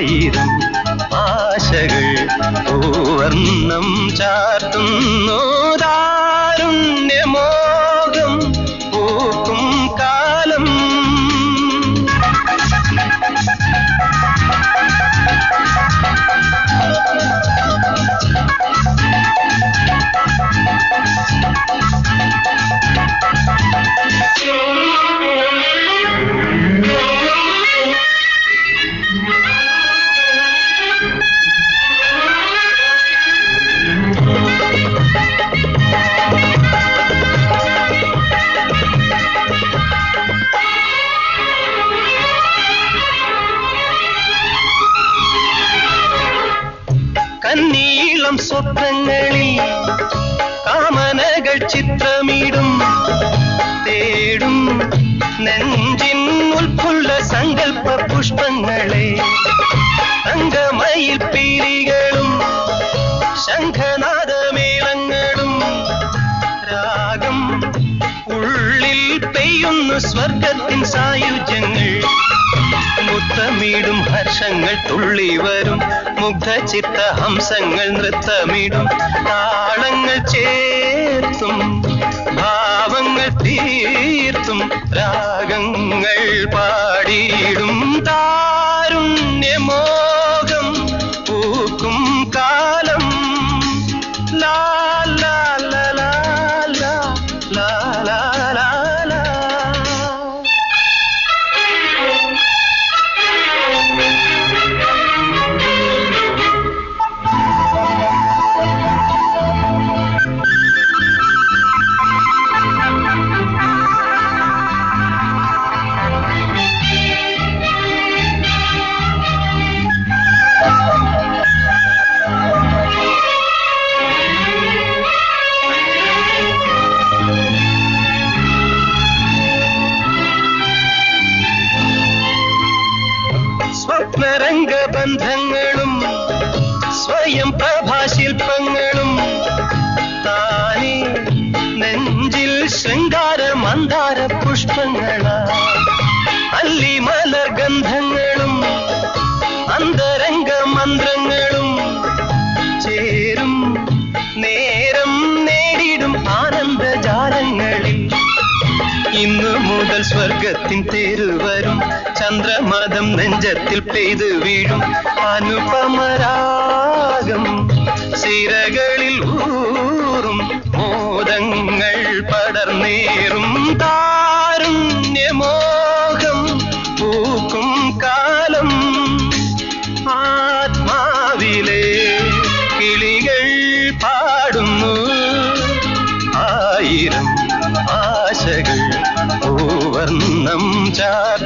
ആയിരം ആശകൾ പൂവർണ്ണം ചാർത്തുന്നു താരുണ്യമോകം പൂക്കും കാലം കന്നീളം സ്വപ്നങ്ങളിൽ കാമനകൾ ചിത്രമിടും തേടും നെഞ്ചിൻ ഉൾക്കുള്ള സങ്കല്പ പുഷ്പങ്ങളെ തങ്കമയിൽ പീലികളും ശംഖനാദമേളങ്ങളും രാഗം ഉള്ളിൽ പെയ്യുന്നു സ്വർഗത്തിൻ സായുജ്യങ്ങൾ മുത്തമിടും ഹർഷങ്ങൾ തുള്ളി വരും മുഗ്ധചിത്ത ഹംസങ്ങൾ നൃത്തമിടും താളങ്ങൾ ചേർത്തും ഭാവങ്ങൾ തീർത്തും രാഗങ്ങൾ പാടിയിടും താരുണ്യമോകം പൂക്കും കാലം ലാ ലാ ലാ ലാ ലാ ലാ ലാ ലാ ലാ സ്വപ്നരംഗ ബന്ധങ്ങളും സ്വയം പ്രഭാശില്പങ്ങളും താനേ നെഞ്ചിൽ ശൃംഗാര മന്ദാര പുഷ്പങ്ങളാ അല്ലി മലർ ഗന്ധങ്ങളും അന്തരംഗ മന്ത്രങ്ങളും ചേരും നേരം നേടിടും ആനന്ദജാലങ്ങളിൽ ഇന്നു മുതൽ സ്വർഗത്തിൻ തേരുവരും ചന്ദ്രമതം നെഞ്ചത്തിൽ പെയ്തു വീഴും അനുപമരാഗം സിരകളിൽ ഊറും മോദങ്ങൾ പടർന്നേറും താരുണ്യമോഹം പൂക്കും കാലം ആത്മാവിലെ കിളികൾ പാടുന്നു ആയിരം ആശകൾ പൂവർണ്ണം ചാ